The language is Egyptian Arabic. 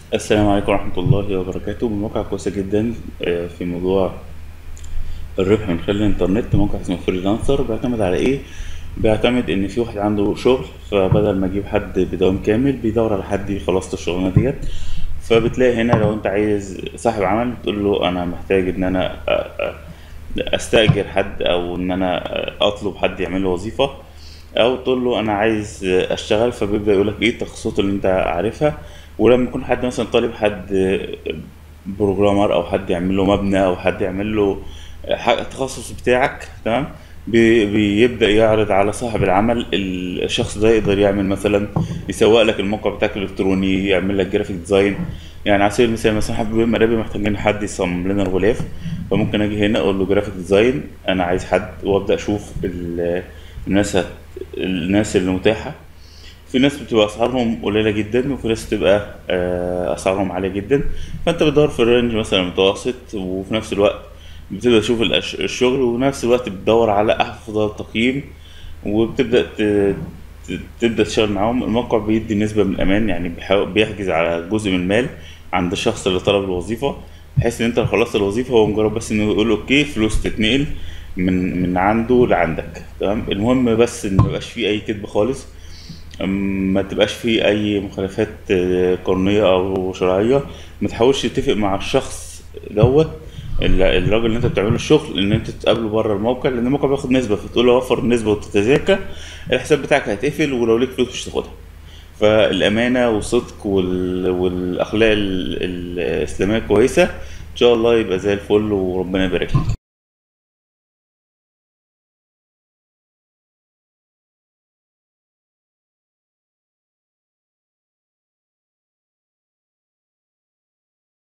السلام عليكم ورحمة الله وبركاته من موقع كويسة جدا آه، في موضوع الربح من خلال الإنترنت موقع اسمه فريلانسر بيعتمد على إيه؟ بيعتمد إن في واحد عنده شغل فبدل ما أجيب حد بدوام كامل بيدور على حد يخلص له الشغلانة ديت فبتلاقي هنا لو أنت عايز صاحب عمل تقول له أنا محتاج إن أنا أ- أ- أستأجر حد أو إن أنا أطلب حد يعمل له وظيفة او تقول له انا عايز اشتغل فبيبدا يقول لك ايه التخصصات اللي انت عارفها ولما يكون حد مثلا طالب حد بروجرامر او حد يعمل له مبنى او حد يعمل له ح- التخصص بتاعك تمام بي- بيبدا يعرض على صاحب العمل ال- الشخص ده يقدر يعمل مثلا يسوق لك الموقع بتاعك الالكتروني يعمل لك جرافيك ديزاين يعني على سبيل المثال مثلا حابب مرابي محتاجين حد يصمم لنا الغلاف فممكن اجي هنا اقول له جرافيك ديزاين انا عايز حد وابدا اشوف ال- الناس هت... الناس اللي متاحه في ناس بتبقى اسعارهم قليله جدا وفي ناس بتبقى آه، اسعارهم عاليه جدا فانت بتدور في الرينج مثلا متوسط وفي نفس الوقت بتبدا تشوف الأش- الشغل وفي نفس الوقت بتدور على افضل تقييم وبتبدا ت... ت- تبدا تشتغل معاهم الموقع بيدي نسبه من الامان يعني بيحاول بيحجز على جزء من المال عند الشخص اللي طلب الوظيفه بحيث ان انت لو خلصت الوظيفه هو مجرد بس انه يقول اوكي فلوس تتنقل من من عنده لعندك تمام المهم بس ان ميبقاش فيه اي كذب خالص أم، ما تبقاش فيه اي مخالفات آه، قانونيه او شرعيه ما تحاولش تتفق مع الشخص دوت ال- الراجل اللي انت بتعمله الشغل ان انت تقابله بره الموقع لان الموقع بياخد نسبه فتقول له وفر النسبه وتتذاكى الحساب بتاعك هيتقفل ولو ليك فلوس مش هتاخدها فالامانه والصدق وال... والاخلاق ال... الاسلاميه كويسه ان شاء الله يبقى زي الفل وربنا يبارك لك